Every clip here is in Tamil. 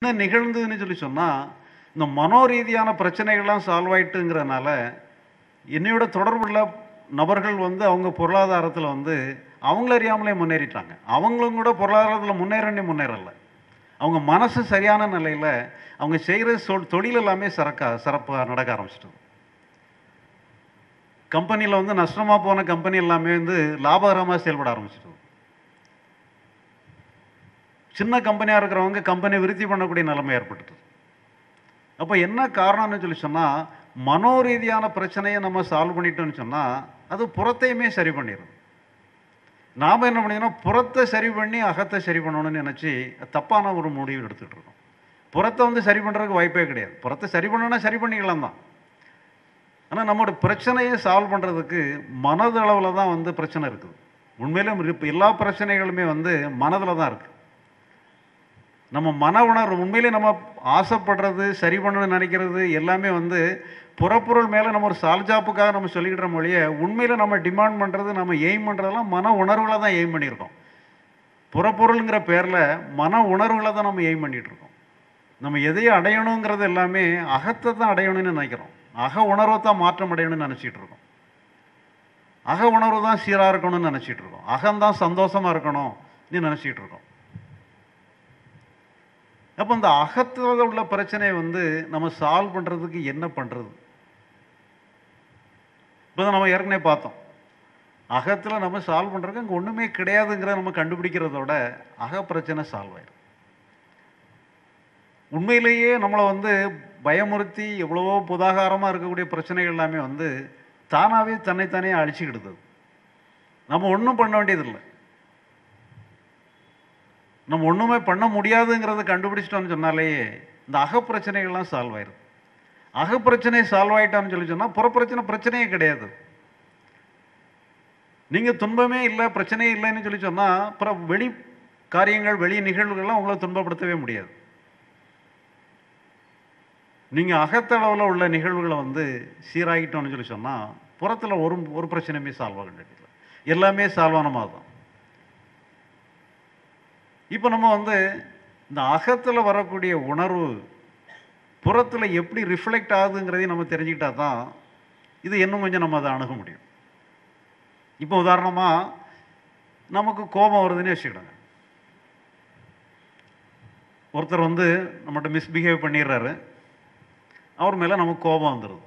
என்ன நிகழ்ந்ததுன்னு சொல்லி சொன்னால் இந்த மனோரீதியான பிரச்சனைகள்லாம் சால்வ் ஆயிட்டுங்கிறனால என்னையோட தொடர்புள்ள நபர்கள் வந்து அவங்க பொருளாதாரத்தில் வந்து அவங்கள அறியாமலே முன்னேறிட்டாங்க அவங்களும் கூட பொருளாதாரத்தில் முன்னேறனே முன்னேறல அவங்க மனசு சரியான நிலையில் அவங்க செய்கிற சொல் தொழில் எல்லாமே சிறக்க சிறப்பாக நடக்க ஆரம்பிச்சிட்டது கம்பெனியில் வந்து நஷ்டமாக போன கம்பெனி எல்லாமே வந்து லாபகரமாக செயல்பட ஆரம்பிச்சிட்டது சின்ன கம்பெனியாக இருக்கிறவங்க கம்பெனி விருத்தி பண்ணக்கூடிய நிலைமை ஏற்பட்டுது அப்போ என்ன காரணம்னு சொல்லி சொன்னால் மனோரீதியான பிரச்சனையை நம்ம சால்வ் பண்ணிட்டோம்னு சொன்னால் அது புறத்தையுமே சரி பண்ணிடும் நாம் என்ன பண்ணிக்கணும் புறத்தை சரி பண்ணி அகத்தை சரி பண்ணணும்னு நினச்சி தப்பான ஒரு முடிவு எடுத்துகிட்டு இருக்கோம் புறத்தை வந்து சரி பண்ணுறதுக்கு வாய்ப்பே கிடையாது புறத்தை சரி பண்ணணும்னா சரி பண்ணிக்கலாம் தான் ஆனால் நம்மளோட பிரச்சனையை சால்வ் பண்ணுறதுக்கு மனதளவில் தான் வந்து பிரச்சனை இருக்குது உண்மையிலும் இப்போ எல்லா பிரச்சனைகளுமே வந்து மனதில் தான் இருக்குது நம்ம மன உணர்வு உண்மையிலே நம்ம ஆசைப்படுறது சரி பண்ணணும்னு நினைக்கிறது எல்லாமே வந்து புறப்பொருள் மேலே நம்ம ஒரு சால்ஜாப்புக்காக நம்ம சொல்லிக்கிற மொழியை உண்மையில் நம்ம டிமாண்ட் பண்ணுறது நம்ம எய்ம் பண்ணுறதெல்லாம் மன உணர்வுகளை தான் எய்ம் பண்ணியிருக்கோம் புறப்பொருளுங்கிற பேரில் மன உணர்வுகளை தான் நம்ம எய்ம் பண்ணிகிட்டு இருக்கோம் நம்ம எதையும் அடையணுங்கிறது எல்லாமே அகத்தை தான் அடையணும்னு நினைக்கிறோம் அக உணர்வை தான் மாற்றம் அடையணும்னு நினச்சிட்டு இருக்கோம் அக உணர்வு தான் சீராக இருக்கணும்னு நினச்சிட்டு இருக்கோம் அகம்தான் சந்தோஷமாக இருக்கணும் நினச்சிட்டு இருக்கோம் அப்போ இந்த அகத்தில் உள்ள பிரச்சனையை வந்து நம்ம சால்வ் பண்ணுறதுக்கு என்ன பண்ணுறது இப்போ நம்ம ஏற்கனவே பார்த்தோம் அகத்தில் நம்ம சால்வ் பண்ணுறதுக்கு அங்கே ஒன்றுமே கிடையாதுங்கிறத நம்ம கண்டுபிடிக்கிறதோட அக பிரச்சனை சால்வ் ஆயிடும் உண்மையிலேயே நம்மளை வந்து பயமுறுத்தி எவ்வளவோ புதாகாரமாக இருக்கக்கூடிய பிரச்சனைகள் எல்லாமே வந்து தானாகவே தன்னைத்தானே அழிச்சுக்கிடுது நம்ம ஒன்றும் பண்ண வேண்டியதில்லை நம்ம ஒன்றுமே பண்ண முடியாதுங்கிறத கண்டுபிடிச்சிட்டோம்னு சொன்னாலேயே இந்த அகப்பிரச்சனைகள்லாம் சால்வ் ஆயிடுது அகப்பிரச்சனை சால்வ் ஆயிட்டான்னு சொல்லி சொன்னால் புறப்பிரச்சனை பிரச்சனையே கிடையாது நீங்கள் துன்பமே இல்லை பிரச்சனையே இல்லைன்னு சொல்லி சொன்னால் அப்புறம் வெளி காரியங்கள் வெளி நிகழ்வுகள்லாம் உங்களை துன்பப்படுத்தவே முடியாது நீங்கள் அகத்தளவில் உள்ள நிகழ்வுகளை வந்து சீராகிட்டோம்னு சொல்லி சொன்னால் புறத்தில் ஒரு ஒரு பிரச்சனையுமே சால்வ் ஆக வேண்டியதில்லை எல்லாமே சால்வ் ஆன மாதிரி தான் இப்போ நம்ம வந்து இந்த அகத்தில் வரக்கூடிய உணர்வு புறத்தில் எப்படி ரிஃப்ளெக்ட் ஆகுதுங்கிறதையும் நம்ம தெரிஞ்சுக்கிட்டா தான் இது இன்னும் கொஞ்சம் நம்ம அதை அணுக முடியும் இப்போ உதாரணமாக நமக்கு கோபம் வருதுன்னு வச்சுக்கிடுங்க ஒருத்தர் வந்து நம்மகிட்ட மிஸ்பிஹேவ் பண்ணிடுறாரு அவர் மேலே நமக்கு கோபம் வந்துடுது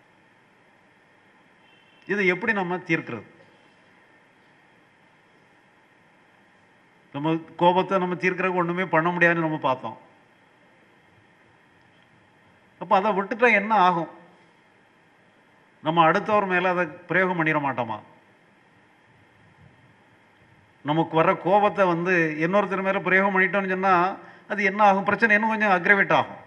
இதை எப்படி நம்ம தீர்க்கிறது நம்ம கோபத்தை நம்ம தீர்க்கறதுக்கு ஒன்றுமே பண்ண முடியாதுன்னு நம்ம பார்த்தோம் அப்போ அதை விட்டுட்டா என்ன ஆகும் நம்ம அடுத்தவர் மேலே அதை பிரயோகம் பண்ணிட மாட்டோமா நமக்கு வர கோபத்தை வந்து இன்னொருத்தர் மேலே பிரயோகம் பண்ணிட்டோம்னு சொன்னால் அது என்ன ஆகும் பிரச்சனை இன்னும் கொஞ்சம் அக்ரவேட் ஆகும்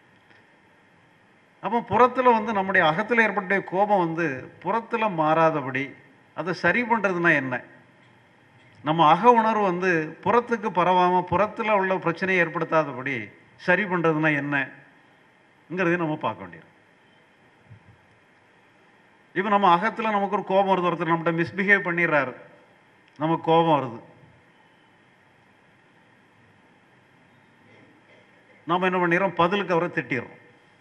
அப்போ புறத்தில் வந்து நம்முடைய அகத்தில் ஏற்பட்ட கோபம் வந்து புறத்தில் மாறாதபடி அதை சரி பண்ணுறதுனா என்ன நம்ம அக உணர்வு வந்து புறத்துக்கு பரவாமல் புறத்தில் உள்ள பிரச்சனையை ஏற்படுத்தாதபடி சரி பண்ணுறதுனா என்னங்கிறதையும் நம்ம பார்க்க வேண்டியது இப்போ நம்ம அகத்தில் நமக்கு ஒரு கோபம் வருது ஒருத்தர் நம்மகிட்ட மிஸ்பிஹேவ் பண்ணிடுறாரு நமக்கு கோபம் வருது நாம் என்ன பண்ணிடுறோம் பதிலுக்கு அவரை திட்டிடுறோம்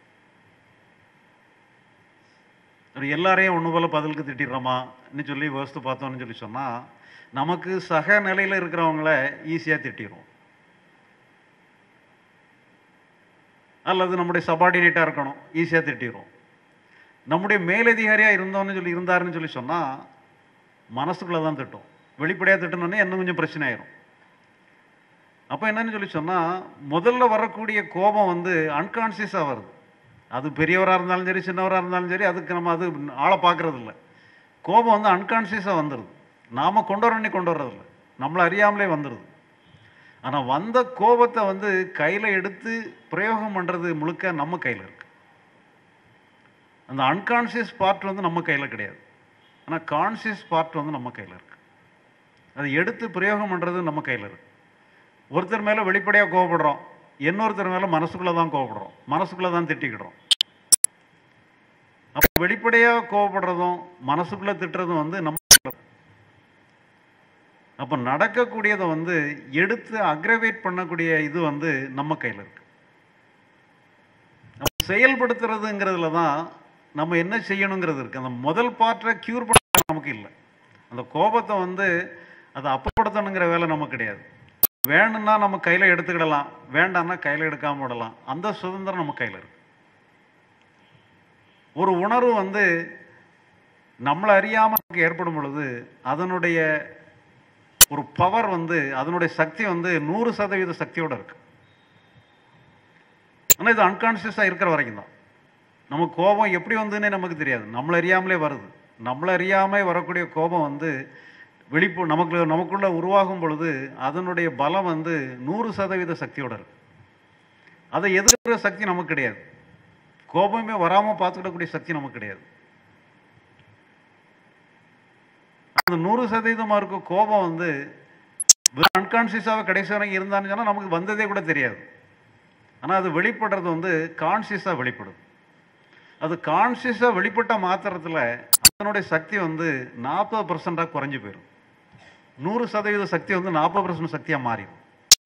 அப்படி எல்லாரையும் ஒன்று போல் பதிலுக்கு திட்டிடுறோமான்னு சொல்லி யோசித்து பார்த்தோம்னு சொல்லி சொன்னால் நமக்கு சக நிலையில் இருக்கிறவங்கள ஈஸியாக திட்டிடுவோம் அல்லது நம்முடைய சபார்டினேட்டாக இருக்கணும் ஈஸியாக திட்டிடுவோம் நம்முடைய மேலதிகாரியாக இருந்தோம்னு சொல்லி இருந்தாருன்னு சொல்லி சொன்னால் மனசுக்குள்ளே தான் திட்டும் வெளிப்படையாக திட்டணுன்னே இன்னும் கொஞ்சம் பிரச்சனை ஆயிரும் அப்போ என்னன்னு சொல்லி சொன்னால் முதல்ல வரக்கூடிய கோபம் வந்து அன்கான்சியஸாக வருது அது பெரியவராக இருந்தாலும் சரி சின்னவராக இருந்தாலும் சரி அதுக்கு நம்ம அது ஆளை பார்க்கறது இல்லை கோபம் வந்து அன்கான்சியஸாக வந்துடுது நாம் கொண்டு வரணும்னே கொண்டு வர்றதில்ல நம்மளை அறியாமலே வந்துடுது ஆனால் வந்த கோபத்தை வந்து கையில் எடுத்து பிரயோகம் பண்ணுறது முழுக்க நம்ம கையில் இருக்கு அந்த அன்கான்சியஸ் பார்ட் வந்து நம்ம கையில் கிடையாது ஆனால் கான்சியஸ் பார்ட் வந்து நம்ம கையில் இருக்கு அதை எடுத்து பிரயோகம் பண்ணுறது நம்ம கையில் இருக்கு ஒருத்தர் மேலே வெளிப்படையாக கோவப்படுறோம் இன்னொருத்தர் மேலே மனசுக்குள்ளே தான் கோவப்படுறோம் மனசுக்குள்ளே தான் திட்டிக்கிடுறோம் அப்போ வெளிப்படையாக கோவப்படுறதும் மனசுக்குள்ளே திட்டுறதும் வந்து நம்ம அப்போ நடக்கக்கூடியதை வந்து எடுத்து அக்ரவேட் பண்ணக்கூடிய இது வந்து நம்ம கையில் இருக்கு செயல்படுத்துறதுங்கிறதுல தான் நம்ம என்ன செய்யணுங்கிறது இருக்குது அந்த முதல் பாட்டை க்யூர் பண்ண நமக்கு இல்லை அந்த கோபத்தை வந்து அதை அப்புறப்படுத்தணுங்கிற வேலை நமக்கு கிடையாது வேணும்னா நம்ம கையில் எடுத்துக்கிடலாம் வேண்டாம்னா கையில் எடுக்காம விடலாம் அந்த சுதந்திரம் நம்ம கையில் இருக்கு ஒரு உணர்வு வந்து நம்மளை அறியாமல் நமக்கு ஏற்படும் பொழுது அதனுடைய ஒரு பவர் வந்து அதனுடைய சக்தி வந்து நூறு சதவீத சக்தியோட இருக்கு ஆனால் இது அன்கான்சியஸாக இருக்கிற வரைக்கும் தான் நமக்கு கோபம் எப்படி வந்ததுன்னே நமக்கு தெரியாது நம்மளை அறியாமலே வருது நம்மளை அறியாமலே வரக்கூடிய கோபம் வந்து வெளிப்பு நமக்கு நமக்குள்ள உருவாகும் பொழுது அதனுடைய பலம் வந்து நூறு சதவீத சக்தியோட இருக்கு அதை எதிர்க்கிற சக்தி நமக்கு கிடையாது கோபமே வராமல் பார்த்துக்கிடக்கூடிய சக்தி நமக்கு கிடையாது அந்த நூறு சதவீதமாக இருக்க கோபம் வந்து அன்கான்சியஸாக கடைசி வரைக்கும் இருந்தான்னு சொன்னால் நமக்கு வந்ததே கூட தெரியாது ஆனால் அது வெளிப்படுறது வந்து கான்சியஸாக வெளிப்படும் அது கான்சியஸாக வெளிப்பட்ட மாத்திரத்தில் அதனுடைய சக்தி வந்து நாற்பது பர்சண்டாக குறைஞ்சி போயிடும் நூறு சதவீத சக்தி வந்து நாற்பது பர்சன்ட் சக்தியாக மாறிடும்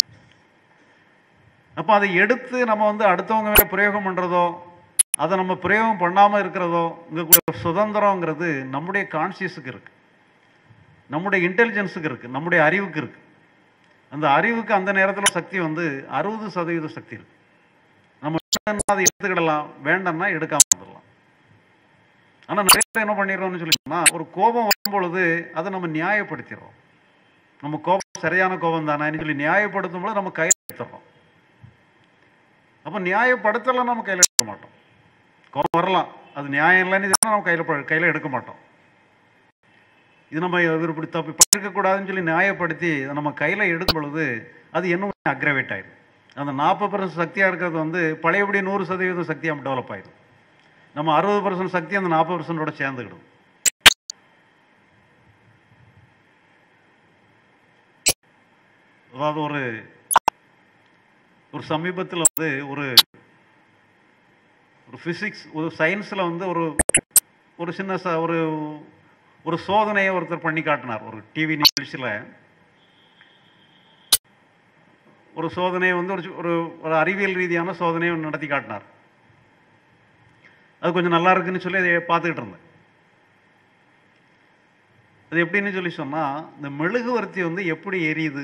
அப்போ அதை எடுத்து நம்ம வந்து அடுத்தவங்க மேலே பிரயோகம் பண்ணுறதோ அதை நம்ம பிரயோகம் பண்ணாமல் இருக்கிறதோ இங்கே சுதந்திரங்கிறது நம்முடைய கான்சியஸுக்கு இருக்குது நம்முடைய இன்டெலிஜென்ஸுக்கு இருக்குது நம்முடைய அறிவுக்கு இருக்குது அந்த அறிவுக்கு அந்த நேரத்தில் சக்தி வந்து அறுபது சதவீத சக்தி இருக்குது நம்ம வேணும்னா அதை எடுத்துக்கிடலாம் வேண்டாம்னா எடுக்காம வந்துடலாம் ஆனால் நிறைய பேர் என்ன பண்ணிடுறோம்னு சொல்லி சொன்னா ஒரு கோபம் வரும் பொழுது அதை நம்ம நியாயப்படுத்திடுறோம் நம்ம கோபம் சரியான கோபம் தானேன்னு சொல்லி நியாயப்படுத்தும் பொழுது நம்ம கையில் எடுத்துடுறோம் அப்போ நியாயப்படுத்தலாம் நம்ம கையில் எடுக்க மாட்டோம் கோபம் வரலாம் அது நியாயம் இல்லைன்னு சொன்னா நம்ம கையில் கையில் எடுக்க மாட்டோம் இது நம்ம இவர் இப்படி தப்பு பண்ணிருக்கக்கூடாதுன்னு சொல்லி நியாயப்படுத்தி அதை நம்ம கையில் எடுக்கும் பொழுது அது இன்னும் அக்ரவேட் ஆயிடும் அந்த நாற்பது பர்சன்ட் சக்தியாக இருக்கிறது வந்து பழையபடி நூறு சதவீதம் சக்தியாக டெவலப் ஆயிடும் நம்ம அறுபது பர்சன்ட் சக்தி அந்த நாற்பது பர்சன்டோட சேர்ந்துக்கிடும் அதாவது ஒரு ஒரு சமீபத்தில் வந்து ஒரு ஒரு ஃபிசிக்ஸ் ஒரு சயின்ஸில் வந்து ஒரு ஒரு சின்ன ச ஒரு ஒரு சோதனையை ஒருத்தர் பண்ணி காட்டினார் ஒரு டிவி நிகழ்ச்சியில் ஒரு சோதனையை வந்து ஒரு ஒரு ஒரு அறிவியல் ரீதியான சோதனையை நடத்தி காட்டினார் அது கொஞ்சம் நல்லா இருக்குன்னு சொல்லி அதை பார்த்துக்கிட்டு இருந்தேன் அது எப்படின்னு சொல்லி சொன்னால் இந்த மெழுகுவர்த்தி வந்து எப்படி எரியுது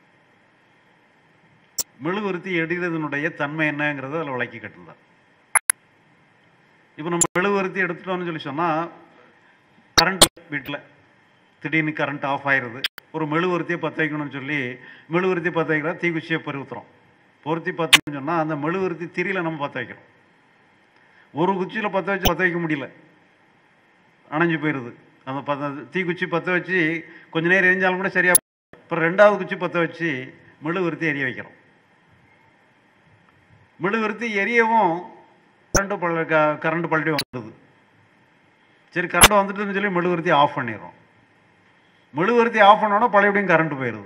மெழுகுவர்த்தி எரிகிறதுனுடைய தன்மை என்னங்கிறத அதில் விளக்கி கட்டிருந்தார் இப்போ நம்ம மெழுகுவர்த்தி எடுத்துட்டோம்னு சொல்லி சொன்னால் கரண்ட் வீட்டில் திடீர்னு கரண்ட் ஆஃப் ஆயிடுது ஒரு மெழுகுவர்த்தியை பற்ற வைக்கணும்னு சொல்லி மெழுகுவர்த்தி பற்ற வைக்கிறா தீக்குச்சியை பொருத்துறோம் பொருத்தி பற்றணும்னு சொன்னால் அந்த மெழுகுவர்த்தி திரியில் நம்ம பற்ற வைக்கிறோம் ஒரு குச்சியில் பற்ற வச்சு பற்ற வைக்க முடியல அணைஞ்சு போயிடுது அந்த பத்த தீக்குச்சி பற்ற வச்சு கொஞ்ச நேரம் எரிஞ்சாலும் கூட சரியா அப்புறம் ரெண்டாவது குச்சி பற்ற வச்சு மெழுகுவர்த்தி எரிய வைக்கிறோம் மெழுகுவர்த்தி எரியவும் கரண்ட் பல கரண்ட் பல்ட்டி வந்துடுது சரி கரண்ட் வந்துட்டுன்னு சொல்லி மெழுகுவர்த்தி ஆஃப் பண்ணிடுறோம் மெழுகுவர்த்தி ஆஃப் பண்ணோன்னா பழையபடியும் கரண்ட் போயிடுது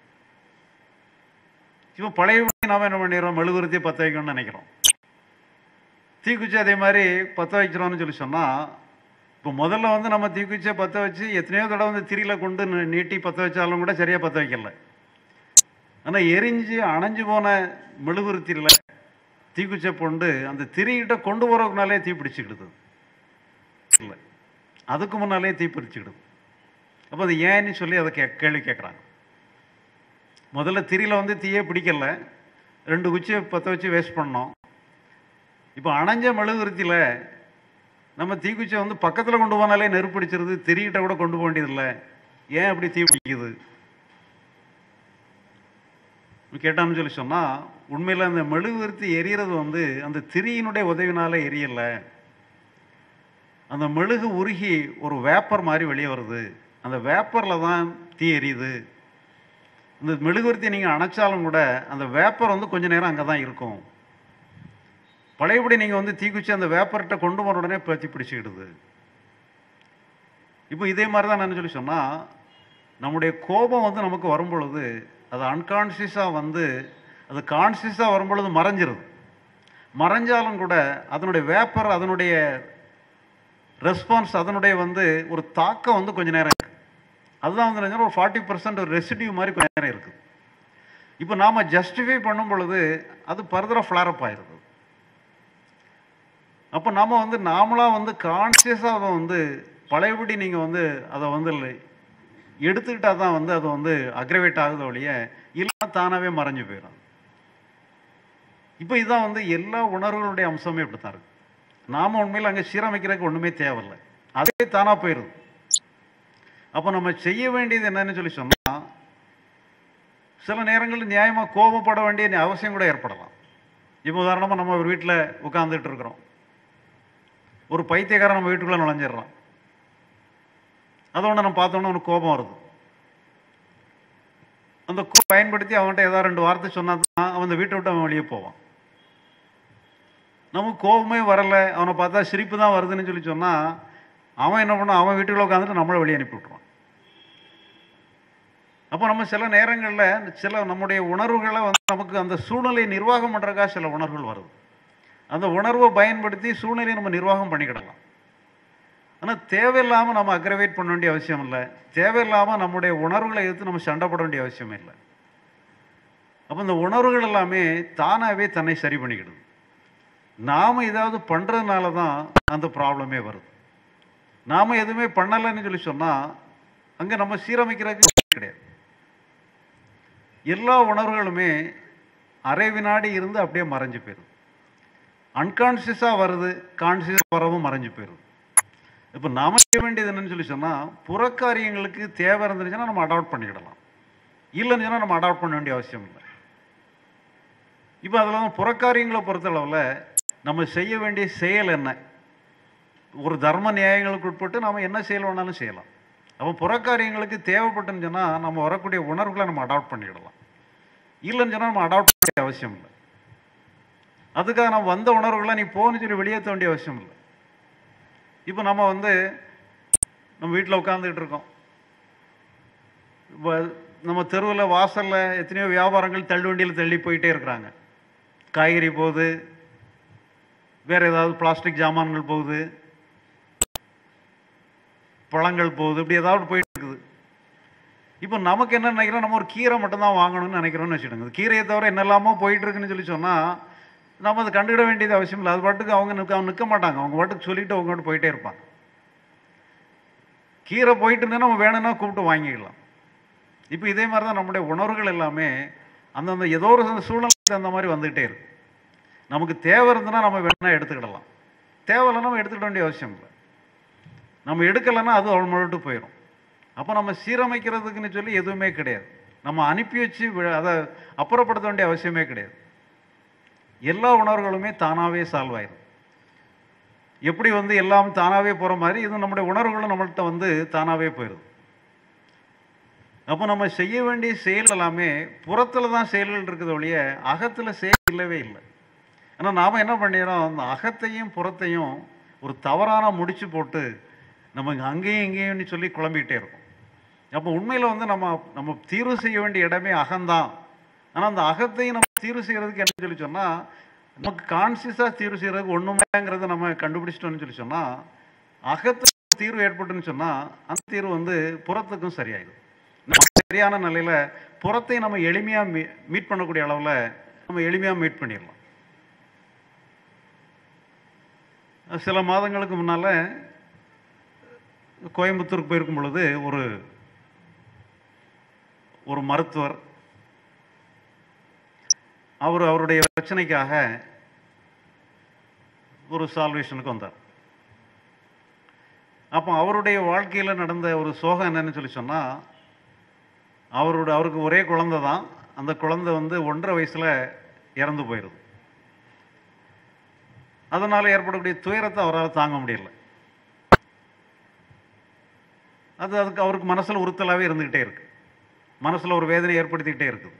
இப்போ பழையபடி நாம் என்ன பண்ணிடுறோம் மெழுகுவர்த்தியை பற்ற வைக்கணும்னு நினைக்கிறோம் தீக்குச்சி அதே மாதிரி பற்ற வைக்கிறோம்னு சொல்லி சொன்னால் இப்போ முதல்ல வந்து நம்ம தீக்குச்சியை பற்ற வச்சு எத்தனையோ தடவை வந்து திரியில கொண்டு நி- நீட்டி பற்ற வச்சாலும் கூட சரியாக பற்ற வைக்கல ஆனால் எரிஞ்சு அணைஞ்சு போன மெழுகுவர்த்தியில் தீக்குச்சை கொண்டு அந்த திரிகிட்ட கொண்டு போகிறதுனாலே தீ பிடிச்சிக்கிடுது இல்லை அதுக்கு முன்னாலே தீ பிடிச்சிக்கிடுது அப்போ அது ஏன்னு சொல்லி அதை கே கேள்வி கேட்குறாங்க முதல்ல திரியில் வந்து தீயே பிடிக்கல ரெண்டு குச்சியை பற்ற வச்சு வேஸ்ட் பண்ணோம் இப்போ அணைஞ்ச மெழுகுவர்த்தியில் நம்ம தீக்குச்சியை வந்து பக்கத்தில் கொண்டு போனாலே நெருப்பு பிடிச்சிருது திரிகிட்ட கூட கொண்டு போக வேண்டியதில்லை ஏன் அப்படி தீ பிடிக்குது கேட்டான்னு சொல்லி சொன்னால் உண்மையில் அந்த மெழுகுவர்த்தி எரியறது வந்து அந்த திரியினுடைய உதவினால எரியல அந்த மெழுகு உருகி ஒரு வேப்பர் மாதிரி வெளியே வருது அந்த வேப்பரில் தான் தீ எரியுது இந்த மெழுகுவர்த்தி நீங்கள் அணைச்சாலும் கூட அந்த வேப்பர் வந்து கொஞ்ச நேரம் அங்கே தான் இருக்கும் பழையபடி நீங்கள் வந்து தீக்குச்சி அந்த வேப்பர்கிட்ட கொண்டு போன உடனே பற்றி பிடிச்சிக்கிடுது இப்போ இதே மாதிரி தான் நான் சொல்லி சொன்னால் நம்முடைய கோபம் வந்து நமக்கு வரும் பொழுது அது அன்கான்சியஸாக வந்து அது கான்சியஸாக வரும் பொழுது மறைஞ்சிருது மறைஞ்சாலும் கூட அதனுடைய வேப்பர் அதனுடைய ரெஸ்பான்ஸ் அதனுடைய வந்து ஒரு தாக்கம் வந்து கொஞ்ச நேரம் இருக்கு அதுதான் வந்து என்னன்னா ஒரு ஃபார்ட்டி பர்சன்ட் ஒரு ரெசிடியூ மாதிரி கொஞ்ச நேரம் இருக்குது இப்போ நாம் ஜஸ்டிஃபை பண்ணும் பொழுது அது ஃபர்தராக ஃப்ளாரப் ஆயிடுது அப்போ நம்ம வந்து நாமளாக வந்து கான்சியஸாக அதை வந்து பழையபடி நீங்கள் வந்து அதை வந்து இல்லை- எடுத்துக்கிட்டா தான் வந்து அது வந்து அக்ரவேட் ஆகுது ஒழிய இல்லைன்னா தானாகவே மறைஞ்சு போயிடும் இப்போ இதுதான் வந்து எல்லா உணர்வுகளுடைய அம்சமே இப்படி தான் இருக்கு நாம உண்மையில் அங்கே சீரமைக்கிறதுக்கு ஒன்றுமே தேவையில்லை அதே தானாக போயிடுது அப்போ நம்ம செய்ய வேண்டியது என்னன்னு சொல்லி சொன்னால் சில நேரங்களில் நியாயமாக கோபப்பட வேண்டிய அவசியம் கூட ஏற்படலாம் இப்போ உதாரணமாக நம்ம ஒரு வீட்டில் உட்காந்துட்டு இருக்கிறோம் ஒரு பைத்தியக்காரன் நம்ம வீட்டுக்குள்ளே நுழைஞ்சிடுறான் அதோட நம்ம பார்த்தோன்னே அவனுக்கு கோபம் வருது அந்த கோ பயன்படுத்தி அவன்கிட்ட ஏதாவது ரெண்டு வார்த்தை சொன்னா தான் அவன் அந்த வீட்டை விட்டு அவன் வெளியே போவான் நமக்கு கோபமே வரல அவனை பார்த்தா சிரிப்பு தான் வருதுன்னு சொல்லி சொன்னால் அவன் என்ன பண்ணான் அவன் வீட்டுக்குள்ள உட்காந்துட்டு நம்மளை வெளியே அனுப்பி விட்ருவான் அப்போ நம்ம சில நேரங்களில் சில நம்முடைய உணர்வுகளை வந்து நமக்கு அந்த சூழ்நிலையை நிர்வாகம் பண்ணுறதுக்காக சில உணர்வுகள் வருது அந்த உணர்வை பயன்படுத்தி சூழ்நிலையை நம்ம நிர்வாகம் பண்ணிக்கிடலாம் ஆனால் தேவையில்லாமல் நம்ம அக்ரவேட் பண்ண வேண்டிய அவசியம் இல்லை தேவையில்லாமல் நம்முடைய உணர்வுகளை எதிர்த்து நம்ம சண்டை போட வேண்டிய அவசியம் இல்லை அப்போ இந்த உணர்வுகள் எல்லாமே தானாகவே தன்னை சரி பண்ணிக்கிடுது நாம் ஏதாவது பண்ணுறதுனால தான் அந்த ப்ராப்ளமே வருது நாம் எதுவுமே பண்ணலைன்னு சொல்லி சொன்னால் அங்கே நம்ம சீரமைக்கிறதுக்கு கிடையாது எல்லா உணர்வுகளுமே அரை வினாடி இருந்து அப்படியே மறைஞ்சு போயிடும் அன்கான்சியஸாக வருது கான்சியஸாக வரவும் மறைஞ்சு போயிடும் இப்போ நாம செய்ய வேண்டியது என்னன்னு சொல்லி சொன்னால் புறக்காரியங்களுக்கு தேவை இருந்துச்சுன்னா நம்ம அடாப்ட் பண்ணிக்கிடலாம் இல்லைன்னு சொன்னால் நம்ம அடாப்ட் பண்ண வேண்டிய அவசியம் இல்லை இப்போ அதில் தான் புறக்காரியங்களை பொறுத்தளவில் நம்ம செய்ய வேண்டிய செயல் என்ன ஒரு தர்ம நியாயங்களுக்கு உட்பட்டு நம்ம என்ன செயல் வேணாலும் செய்யலாம் அப்போ புறக்காரியங்களுக்கு தேவைப்பட்டுன்னு சொன்னால் நம்ம வரக்கூடிய உணர்வுகளை நம்ம அடாப்ட் பண்ணிக்கிடலாம் இல்லைன்னு சொன்னால் நம்ம அடாப்ட் பண்ண வேண்டிய அவசியம் இல்லை அதுக்காக நம்ம வந்த உணர்வுகளை நீ போன்னு சொல்லி வெளியேற்ற வேண்டிய அவசியம் இல்லை இப்போ நம்ம வந்து நம்ம வீட்டில் உட்காந்துக்கிட்டு இருக்கோம் இப்போ நம்ம தெருவில் வாசலில் எத்தனையோ வியாபாரங்கள் தள்ளு வண்டியில் தள்ளி போயிட்டே இருக்கிறாங்க காய்கறி போகுது வேறு ஏதாவது பிளாஸ்டிக் ஜாமான்கள் போகுது பழங்கள் போகுது இப்படி ஏதாவது போயிட்டு இருக்குது இப்போ நமக்கு என்ன நினைக்கிறோம் நம்ம ஒரு கீரை மட்டும்தான் வாங்கணும்னு நினைக்கிறோம்னு வச்சுடுங்க கீரையை தவிர என்னெல்லாமோ போயிட்டு இருக்குன்னு சொல்லி சொன்னால் நம்ம அதை கண்டுக்கிட வேண்டியது அவசியம் இல்லை அது பாட்டுக்கு அவங்க நிற்க அவங்க நிற்க மாட்டாங்க அவங்க பாட்டுக்கு சொல்லிட்டு அவங்க பாட்டு போயிட்டே இருப்பாங்க கீரை போயிட்டு இருந்தா நம்ம வேணும்னா கூப்பிட்டு வாங்கிக்கலாம் இப்போ இதே மாதிரி தான் நம்முடைய உணர்வுகள் எல்லாமே அந்தந்த ஏதோ ஒரு சூழ்நிலைக்கு அந்த மாதிரி வந்துகிட்டே இருக்கு நமக்கு தேவை இருந்ததுன்னா நம்ம வேணா எடுத்துக்கிடலாம் தேவையில்லைன்னா நம்ம எடுத்துக்கிட வேண்டிய அவசியம் இல்லை நம்ம எடுக்கலைன்னா அது அவள் போயிடும் அப்போ நம்ம சீரமைக்கிறதுக்குன்னு சொல்லி எதுவுமே கிடையாது நம்ம அனுப்பி வச்சு வி- அதை அப்புறப்படுத்த வேண்டிய அவசியமே கிடையாது எல்லா உணர்வுகளுமே தானாகவே சால்வ் ஆயிடும் எப்படி வந்து எல்லாம் தானாகவே போகிற மாதிரி இது நம்முடைய உணர்வுகளும் நம்மள்கிட்ட வந்து தானாகவே போயிடுது அப்போ நம்ம செய்ய வேண்டிய செயல் எல்லாமே புறத்தில் தான் செயல்கள் இருக்குது ஒழிய அகத்தில் செயல் இல்லவே இல்லை ஆனால் நாம் என்ன பண்ணிடுறோம் அந்த அகத்தையும் புறத்தையும் ஒரு தவறான முடிச்சு போட்டு நம்ம இங்க அங்கேயும் இங்கேயும்னு சொல்லி குழம்பிக்கிட்டே இருக்கோம் அப்போ உண்மையில் வந்து நம்ம நம்ம தீர்வு செய்ய வேண்டிய இடமே அகம்தான் ஆனால் அந்த அகத்தையும் நம்ம தீர்வு செய்கிறதுக்கு என்ன சொல்லி சொன்னால் நமக்கு கான்சியஸாக தீர்வு செய்கிறதுக்கு ஒன்றுமேங்கிறத நம்ம கண்டுபிடிச்சிட்டோம்னு சொல்லி சொன்னால் அகத்துக்கு தீர்வு ஏற்பட்டுன்னு சொன்னால் அந்த தீர்வு வந்து புறத்துக்கும் சரியாயிடும் நம்ம சரியான நிலையில் புறத்தை நம்ம எளிமையாக மீ மீட் பண்ணக்கூடிய அளவில் நம்ம எளிமையாக மீட் பண்ணிடலாம் சில மாதங்களுக்கு முன்னால் கோயம்புத்தூருக்கு போயிருக்கும் பொழுது ஒரு ஒரு மருத்துவர் அவர் அவருடைய பிரச்சனைக்காக ஒரு சால்வேஷனுக்கு வந்தார் அப்போ அவருடைய வாழ்க்கையில் நடந்த ஒரு சோகம் என்னன்னு சொல்லி சொன்னால் அவரோட அவருக்கு ஒரே குழந்தை தான் அந்த குழந்தை வந்து ஒன்றரை வயசில் இறந்து போயிடுது அதனால் ஏற்படக்கூடிய துயரத்தை அவரால் தாங்க முடியல அது அதுக்கு அவருக்கு மனசில் உறுத்தலாகவே இருந்துக்கிட்டே இருக்கு மனசில் ஒரு வேதனை ஏற்படுத்திக்கிட்டே இருக்குது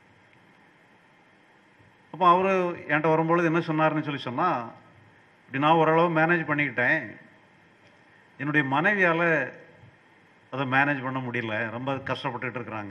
அப்போ அவர் என்கிட்ட வரும்பொழுது என்ன சொன்னார்னு சொல்லி சொன்னால் இப்படி நான் ஓரளவு மேனேஜ் பண்ணிக்கிட்டேன் என்னுடைய மனைவியால் அதை மேனேஜ் பண்ண முடியல ரொம்ப கஷ்டப்பட்டுட்டு இருக்கிறாங்க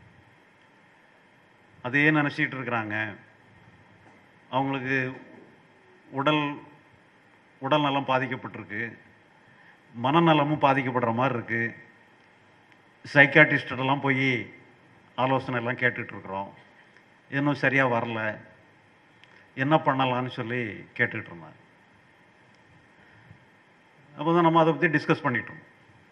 அதையே நினச்சிக்கிட்டு இருக்கிறாங்க அவங்களுக்கு உடல் உடல் நலம் பாதிக்கப்பட்டிருக்கு மனநலமும் பாதிக்கப்படுற மாதிரி இருக்குது சைக்காட்டிஸ்டெல்லாம் போய் ஆலோசனை எல்லாம் கேட்டுட்டு இருக்கிறோம் இன்னும் சரியாக வரல என்ன பண்ணலாம்னு சொல்லி கேட்டுட்டு இருந்தாங்க அப்போ தான் நம்ம அதை பற்றி டிஸ்கஸ் பண்ணிட்டோம்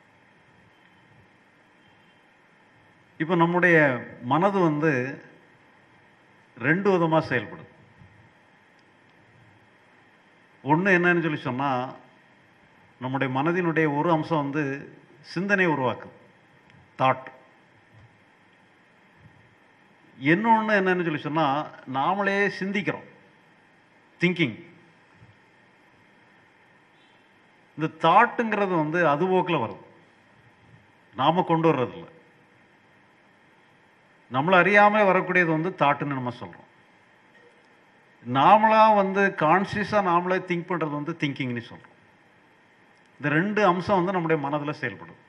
இப்போ நம்முடைய மனது வந்து ரெண்டு விதமாக செயல்படுது ஒன்று என்னன்னு சொல்லி சொன்னால் நம்முடைய மனதினுடைய ஒரு அம்சம் வந்து சிந்தனை உருவாக்குது தாட் இன்னொன்று என்னன்னு சொல்லி சொன்னால் நாமளே சிந்திக்கிறோம் திங்கிங் இந்த தாட்டுங்கிறது வந்து அது போக்கில் வருது நாம் கொண்டு வர்றதில்ல நம்மளை அறியாமல் வரக்கூடியது வந்து தாட்டுன்னு நம்ம சொல்கிறோம் நாமளாக வந்து கான்சியஸாக நாமளே திங்க் பண்ணுறது வந்து திங்கிங்னு சொல்கிறோம் இந்த ரெண்டு அம்சம் வந்து நம்முடைய மனதில் செயல்படும்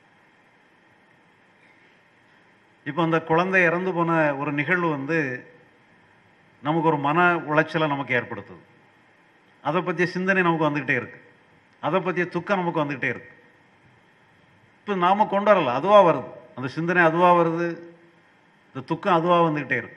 இப்போ அந்த குழந்தை இறந்து போன ஒரு நிகழ்வு வந்து நமக்கு ஒரு மன உளைச்சலை நமக்கு ஏற்படுத்துது அதை பற்றிய சிந்தனை நமக்கு வந்துக்கிட்டே இருக்கு அதை பற்றிய துக்கம் நமக்கு வந்துக்கிட்டே இருக்கு இப்போ நாம் கொண்டு வரல அதுவாக வருது அந்த சிந்தனை அதுவாக வருது இந்த துக்கம் அதுவாக வந்துக்கிட்டே இருக்கு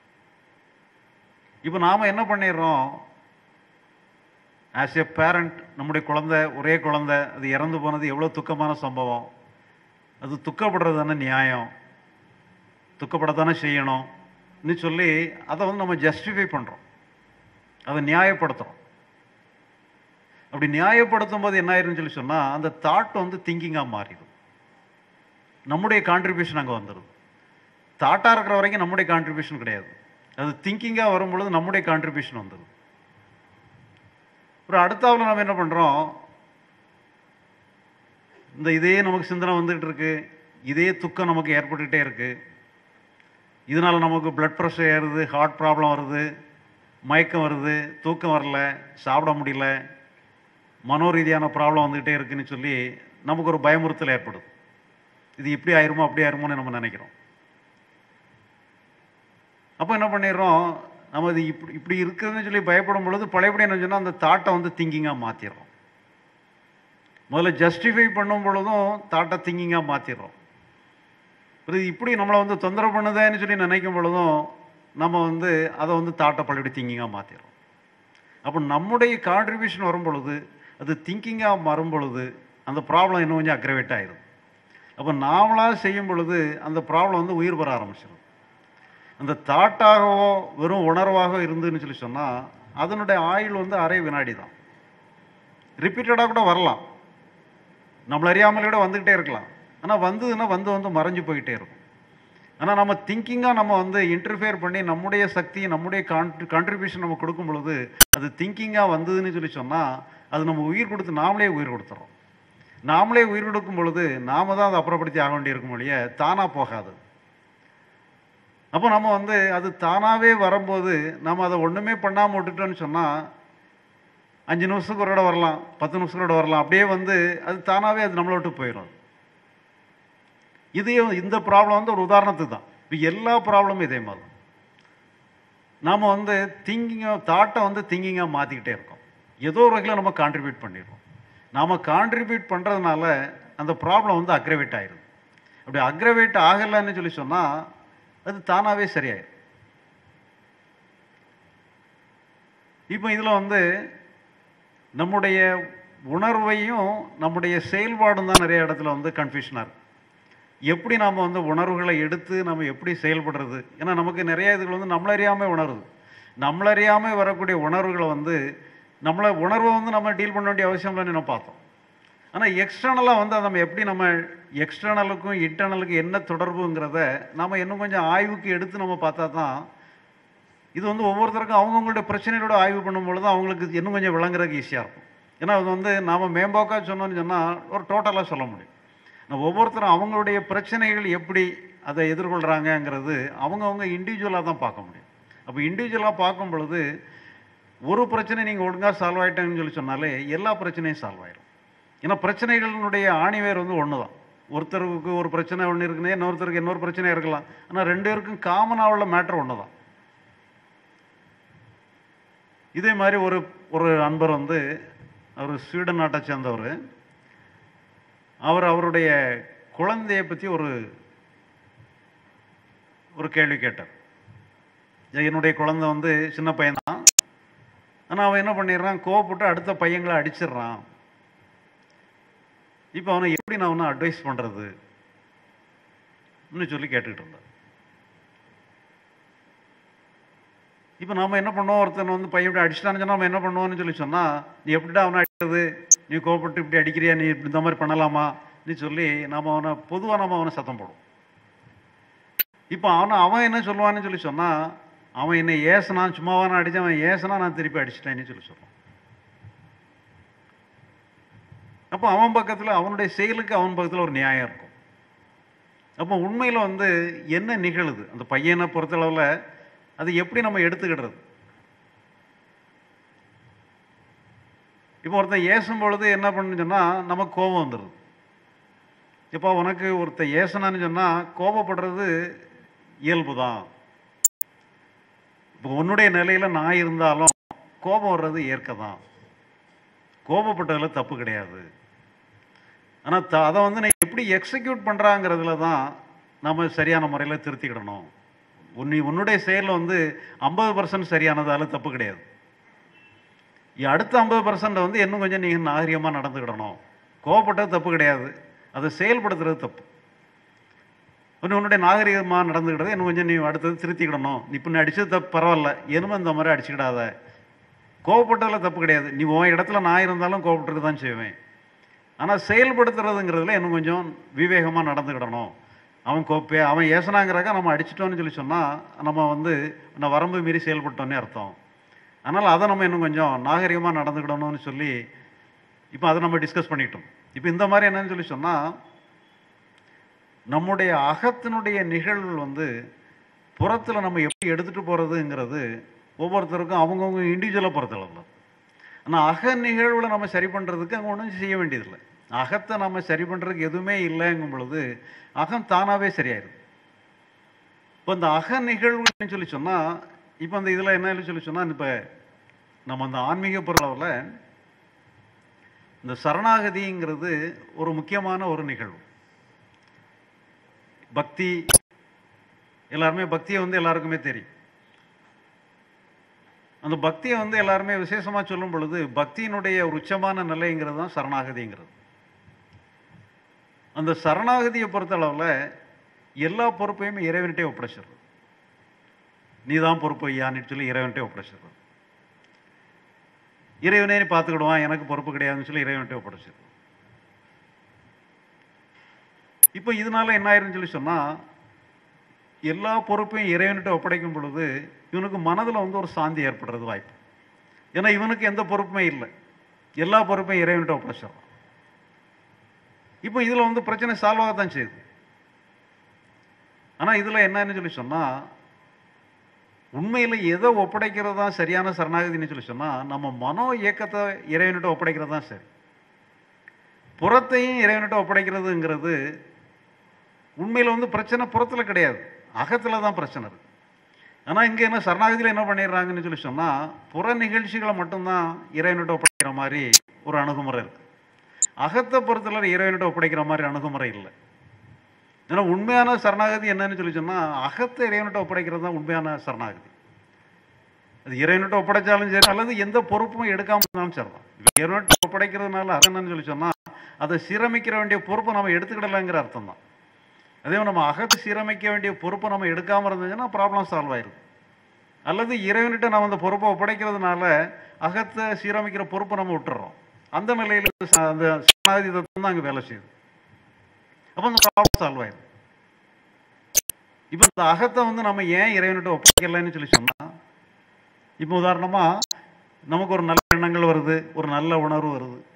இப்போ நாம் என்ன பண்ணிடுறோம் ஆஸ் எ பேரண்ட் நம்முடைய குழந்தை ஒரே குழந்தை அது இறந்து போனது எவ்வளோ துக்கமான சம்பவம் அது துக்கப்படுறது தானே நியாயம் துக்கப்படத்தானே செய்யணும்னு சொல்லி அதை வந்து நம்ம ஜஸ்டிஃபை பண்ணுறோம் அதை நியாயப்படுத்துகிறோம் அப்படி நியாயப்படுத்தும் போது என்ன ஆயிருன்னு சொல்லி சொன்னால் அந்த தாட் வந்து திங்கிங்காக மாறிடும் நம்முடைய கான்ட்ரிபியூஷன் அங்கே வந்துடுது தாட்டாக இருக்கிற வரைக்கும் நம்முடைய கான்ட்ரிபியூஷன் கிடையாது அது திங்கிங்காக வரும் பொழுது நம்முடைய கான்ட்ரிபியூஷன் வந்துடுது அப்புறம் அடுத்தாவில் நம்ம என்ன பண்ணுறோம் இந்த இதே நமக்கு சிந்தனை வந்துகிட்டு இருக்கு இதே துக்கம் நமக்கு ஏற்பட்டுக்கிட்டே இருக்கு இதனால் நமக்கு பிளட் ப்ரெஷர் ஏறுது ஹார்ட் ப்ராப்ளம் வருது மயக்கம் வருது தூக்கம் வரல சாப்பிட முடியல மனோரீதியான ப்ராப்ளம் வந்துக்கிட்டே இருக்குன்னு சொல்லி நமக்கு ஒரு பயமுறுத்தல் ஏற்படுது இது இப்படி ஆயிருமோ அப்படி ஆயிருமோன்னு நம்ம நினைக்கிறோம் அப்போ என்ன பண்ணிடுறோம் நம்ம இது இப்படி இப்படி இருக்குதுன்னு சொல்லி பயப்படும் பொழுது பழையபடி என்ன சொன்னால் அந்த தாட்டை வந்து திங்கிங்காக மாற்றிடுறோம் முதல்ல ஜஸ்டிஃபை பண்ணும் பொழுதும் தாட்டை திங்கிங்காக மாற்றிடுறோம் இது இப்படி நம்மளை வந்து தொந்தரவு பண்ணுதேன்னு சொல்லி நினைக்கும் பொழுதும் நம்ம வந்து அதை வந்து தாட்டை பழையபடி திங்கிங்காக மாற்றிடுறோம் அப்போ நம்முடைய கான்ட்ரிபியூஷன் வரும் பொழுது அது திங்கிங்காக வரும் பொழுது அந்த ப்ராப்ளம் இன்னும் கொஞ்சம் அக்ரவேட் ஆயிடும் அப்போ நாமளாக செய்யும் பொழுது அந்த ப்ராப்ளம் வந்து உயிர் பெற ஆரம்பிச்சிடும் அந்த தாட்டாகவோ வெறும் உணர்வாக இருந்துன்னு சொல்லி சொன்னால் அதனுடைய ஆயுள் வந்து அரை வினாடி தான் ரிப்பீட்டடாக கூட வரலாம் நம்மள அறியாமலே கூட வந்துக்கிட்டே இருக்கலாம் ஆனால் வந்ததுன்னா வந்து வந்து மறைஞ்சு போயிட்டே இருக்கும் ஆனால் நம்ம திங்கிங்காக நம்ம வந்து இன்டர்ஃபியர் பண்ணி நம்முடைய சக்தி நம்முடைய கான்ட்ரி கான்ட்ரிபியூஷன் நம்ம கொடுக்கும் பொழுது அது திங்கிங்காக வந்ததுன்னு சொல்லி சொன்னால் அது நம்ம உயிர் கொடுத்து நாமளே உயிர் கொடுத்துறோம் நாமளே உயிர் கொடுக்கும் பொழுது நாம தான் அதை அப்புறப்படுத்தி ஆக வேண்டியிருக்கும் ஒழிய தானாக போகாது அப்போ நம்ம வந்து அது தானாகவே வரும்போது நம்ம அதை ஒன்றுமே பண்ணாமல் விட்டுட்டோம்னு சொன்னால் அஞ்சு நிமிஷத்துக்கு ஒரு இடம் வரலாம் பத்து நிமிஷத்துக்கு ஒரு இடம் வரலாம் அப்படியே வந்து அது தானாகவே அது நம்மளை விட்டு போயிடும் இதையும் இந்த ப்ராப்ளம் வந்து ஒரு உதாரணத்துக்கு தான் இப்போ எல்லா ப்ராப்ளமும் இதே மாதிரி தான் நாம் வந்து திங்கிங்காக தாட்டை வந்து திங்கிங்காக மாற்றிக்கிட்டே இருக்கோம் ஏதோ ஒரு வகையில் நம்ம கான்ட்ரிபியூட் பண்ணிடுறோம் நாம் கான்ட்ரிபியூட் பண்ணுறதுனால அந்த ப்ராப்ளம் வந்து அக்ரவேட் ஆயிடுது அப்படி அக்ரவேட் ஆகலைன்னு சொல்லி சொன்னால் அது தானாகவே சரியாயிடும் இப்போ இதில் வந்து நம்முடைய உணர்வையும் நம்முடைய செயல்பாடும் தான் நிறைய இடத்துல வந்து கன்ஃபியூஷனாக இருக்குது எப்படி நாம் வந்து உணர்வுகளை எடுத்து நம்ம எப்படி செயல்படுறது ஏன்னா நமக்கு நிறைய இதுகள் வந்து நம்மளறியாமல் உணருது நம்மளறியாமல் வரக்கூடிய உணர்வுகளை வந்து நம்மளை உணர்வை வந்து நம்ம டீல் பண்ண வேண்டிய அவசியம் இல்லைன்னு நம்ம பார்த்தோம் ஆனால் எக்ஸ்டர்னலாக வந்து நம்ம எப்படி நம்ம எக்ஸ்டர்னலுக்கும் இன்டர்னலுக்கும் என்ன தொடர்புங்கிறத நம்ம இன்னும் கொஞ்சம் ஆய்வுக்கு எடுத்து நம்ம பார்த்தா தான் இது வந்து ஒவ்வொருத்தருக்கும் அவங்கவுங்களுடைய பிரச்சனைகளோட ஆய்வு பண்ணும்பொழுது தான் அவங்களுக்கு இன்னும் கொஞ்சம் விளங்குறதுக்கு ஈஸியாக இருக்கும் ஏன்னா அது வந்து நாம் மேம்போக்காக சொன்னோம்னு சொன்னால் ஒரு டோட்டலாக சொல்ல முடியும் நான் ஒவ்வொருத்தரும் அவங்களுடைய பிரச்சனைகள் எப்படி அதை எதிர்கொள்கிறாங்கங்கிறது அவங்கவுங்க இண்டிவிஜுவலாக தான் பார்க்க முடியும் அப்போ இண்டிவிஜுவலாக பார்க்கும் பொழுது ஒரு பிரச்சனை நீங்கள் ஒழுங்காக சால்வ் ஆகிட்டாங்கன்னு சொல்லி சொன்னாலே எல்லா பிரச்சனையும் சால்வ் ஆயிடும் ஏன்னா பிரச்சனைகளினுடைய ஆணிவேர் வந்து ஒன்று தான் ஒருத்தருக்கு ஒரு பிரச்சனை ஒன்று இருக்குன்னே இன்னொருத்தருக்கு இன்னொரு பிரச்சனை இருக்கலாம் ஆனால் ரெண்டு பேருக்கும் காமனாக உள்ள மேட்ரு ஒன்று தான் இதே மாதிரி ஒரு ஒரு அன்பர் வந்து அவர் ஸ்வீடன் நாட்டை சேர்ந்தவர் அவர் அவருடைய குழந்தையை பற்றி ஒரு ஒரு கேள்வி கேட்டார் என்னுடைய குழந்தை வந்து சின்ன பையன்தான் ஆனால் அவன் என்ன பண்ணிடுறான் கோவப்பட்டு அடுத்த பையங்களை அடிச்சிடுறான் இப்போ அவனை எப்படி நான் அவனை அட்வைஸ் பண்ணுறது சொல்லி கேட்டுக்கிட்டு இருந்தான் இப்போ நாம என்ன பண்ணுவோம் ஒருத்தன் வந்து பையன் இப்படி அடிச்சிட்டான்னு சொன்னா நம்ம என்ன பண்ணுவோம்னு சொல்லி சொன்னா நீ எப்படிடா அவனை அடிக்கிறது நீ கோபப்பட்டு இப்படி அடிக்கிறியா நீ இப்படி இந்த மாதிரி பண்ணலாமா நீ சொல்லி நாம அவனை பொதுவாக நம்ம அவனை சத்தம் போடுவோம் இப்போ அவனை அவன் என்ன சொல்லுவான்னு சொல்லி சொன்னா அவன் என்னை ஏசனான் சும்மாவா நான் அடிச்சேன் அவன் ஏசனா நான் திருப்பி அடிச்சிட்டேன்னு சொல்லி சொல்லுவான் அப்போ அவன் பக்கத்தில் அவனுடைய செயலுக்கு அவன் பக்கத்தில் ஒரு நியாயம் இருக்கும் அப்போ உண்மையில் வந்து என்ன நிகழுது அந்த பையனை பொறுத்தளவில் அது எப்படி நம்ம எடுத்துக்கிடுறது இப்போ ஒருத்தன் ஏசும் பொழுது என்ன பண்ணுன்னு சொன்னால் நமக்கு கோபம் வந்துடுது இப்போ உனக்கு ஒருத்தன் ஏசனான்னு சொன்னால் கோபப்படுறது இயல்பு தான் இப்போ உன்னுடைய நிலையில் நான் இருந்தாலும் கோபம் வர்றது இயற்கை தான் கோபப்பட்டதில் தப்பு கிடையாது ஆனால் த அதை வந்து நீ எப்படி எக்ஸிக்யூட் பண்ணுறாங்கிறதுல தான் நம்ம சரியான முறையில் திருத்திக்கிடணும் உன்னை உன்னுடைய செயலில் வந்து ஐம்பது பர்சன்ட் சரியானதால தப்பு கிடையாது இ- அடுத்த ஐம்பது பர்சன்ட் வந்து இன்னும் கொஞ்சம் நீங்கள் நாகரிகமாக நடந்துக்கிடணும் கோவப்பட்டது தப்பு கிடையாது அதை செயல்படுத்துறது தப்பு இன்னும் உன்னுடைய நாகரிகமாக நடந்துக்கிட்டது இன்னும் கொஞ்சம் நீ அடுத்தது திருத்திக்கிடணும் நீ இப்போ நீ அடிச்சது தப்பு பரவாயில்ல இனிமே இந்த மாதிரி அடிச்சுக்கிடாத கோவப்பட்டதில் தப்பு கிடையாது நீ உன் இடத்துல நான் இருந்தாலும் கோவப்பட்டுருக்கு தான் செய்வேன் ஆனால் செயல்படுத்துறதுங்கிறதுல இன்னும் கொஞ்சம் விவேகமாக நடந்துக்கிடணும் அவன் கோப்பே அவன் ஏசனாங்கிறக்க நம்ம அடிச்சிட்டோம்னு சொல்லி சொன்னால் நம்ம வந்து நான் வரம்பு மீறி செயல்பட்டோன்னே அர்த்தம் அதனால் அதை நம்ம இன்னும் கொஞ்சம் நாகரிகமாக நடந்துக்கிடணும்னு சொல்லி இப்போ அதை நம்ம டிஸ்கஸ் பண்ணிட்டோம் இப்போ இந்த மாதிரி என்னன்னு சொல்லி சொன்னால் நம்முடைய அகத்தினுடைய நிகழ்வுகள் வந்து புறத்தில் நம்ம எப்படி எடுத்துகிட்டு போகிறதுங்கிறது ஒவ்வொருத்தருக்கும் அவங்கவுங்க இண்டிவிஜுவலாக பொறுத்தளவு ஆனால் அக நிகழ்வுகளை நம்ம சரி பண்ணுறதுக்கு அங்கே ஒன்றும் செய்ய வேண்டியதில்லை அகத்தை நம்ம சரி பண்ணுறதுக்கு எதுவுமே இல்லைங்கும் பொழுது அகம் தானாகவே சரியாயிருது இப்போ இந்த அக நிகழ்வுன்னு சொல்லி சொன்னால் இப்போ அந்த இதில் என்ன சொல்லி சொன்னால் இப்போ நம்ம அந்த ஆன்மீக பொருளவில் இந்த சரணாகதிங்கிறது ஒரு முக்கியமான ஒரு நிகழ்வு பக்தி எல்லாருமே பக்தியை வந்து எல்லாருக்குமே தெரியும் அந்த பக்தியை வந்து எல்லாருமே விசேஷமாக சொல்லும் பொழுது பக்தியினுடைய ஒரு உச்சமான நிலைங்கிறது தான் சரணாகதிங்கிறது அந்த சரணாகதியை பொறுத்தளவில் எல்லா பொறுப்பையும் இறைவன்கிட்டே ஒப்படைச்சிடுறது நீ தான் பொறுப்பு ஐயான்னு சொல்லி இறைவன்கிட்டே ஒப்படைச்சிடுறது இறைவனே நீ பார்த்துக்கிடுவான் எனக்கு பொறுப்பு கிடையாதுன்னு சொல்லி இறைவன்கிட்டே ஒப்படைச்சிடுறது இப்போ இதனால என்ன ஆயிருன்னு சொல்லி சொன்னால் எல்லா பொறுப்பையும் இறைவன்கிட்ட ஒப்படைக்கும் பொழுது இவனுக்கு மனதில் வந்து ஒரு சாந்தி ஏற்படுறது வாய்ப்பு ஏன்னா இவனுக்கு எந்த பொறுப்புமே இல்லை எல்லா பொறுப்பையும் இறைவன்கிட்ட ஒப்படைச்சிடறான் இப்போ இதில் வந்து பிரச்சனை சால்வ் ஆகத்தான் செய்யுது ஆனால் இதில் என்னன்னு சொல்லி சொன்னால் உண்மையில் எதை ஒப்படைக்கிறது தான் சரியான சரணாகதின்னு சொல்லி சொன்னால் நம்ம மனோ இயக்கத்தை இறைவன்கிட்ட ஒப்படைக்கிறது தான் சரி புறத்தையும் இறைவன்கிட்ட ஒப்படைக்கிறதுங்கிறது உண்மையில் வந்து பிரச்சனை புறத்தில் கிடையாது அகத்தில் தான் பிரச்சனை இருக்கு ஆனால் இங்கே என்ன சரணாகதியில் என்ன பண்ணிடுறாங்கன்னு சொல்லி சொன்னால் புற நிகழ்ச்சிகளை மட்டும்தான் இறைவன்கிட்ட ஒப்படைக்கிற மாதிரி ஒரு அணுகுமுறை இருக்கு அகத்தை பொறுத்தவரை இறைவன்கிட்ட ஒப்படைக்கிற மாதிரி அணுகுமுறை இல்லை ஏன்னா உண்மையான சரணாகதி என்னன்னு சொல்லி சொன்னால் அகத்தை இறைவன்கிட்ட ஒப்படைக்கிறது தான் உண்மையான சரணாகதி அது இறைவன்கிட்ட ஒப்படைச்சாலும் சரி அல்லது எந்த பொறுப்பும் எடுக்காம இருந்தாலும் சரி தான் இப்போ இறைவன்கிட்ட ஒப்படைக்கிறதுனால அது என்னன்னு சொல்லி சொன்னால் அதை சீரமைக்கிற வேண்டிய பொறுப்பை நம்ம எடுத்துக்கிடலைங்கிற அர்த்தம் தான் அதே மாதிரி நம்ம அகத்தை சீரமைக்க வேண்டிய பொறுப்பை நம்ம எடுக்காமல் இருந்துச்சுன்னா ப்ராப்ளம் சால்வ் ஆயிருது அல்லது இறைவன்கிட்ட நம்ம அந்த பொறுப்பை ஒப்படைக்கிறதுனால அகத்தை சீரமைக்கிற பொறுப்பை நம்ம விட்டுறோம் அந்த நிலையில் ச- அந்த சரணாகதி தத்துவம் தான் அங்கே வேலை செய்யுது அப்போ அந்த ப்ராப்ளம் சால்வ் ஆயிடும் இப்போ இந்த அகத்தை வந்து நம்ம ஏன் இறைவன்கிட்ட ஒப்படைக்கலைன்னு சொல்லி சொன்னால் இப்போ உதாரணமாக நமக்கு ஒரு நல்ல எண்ணங்கள் வருது ஒரு நல்ல உணர்வு வருது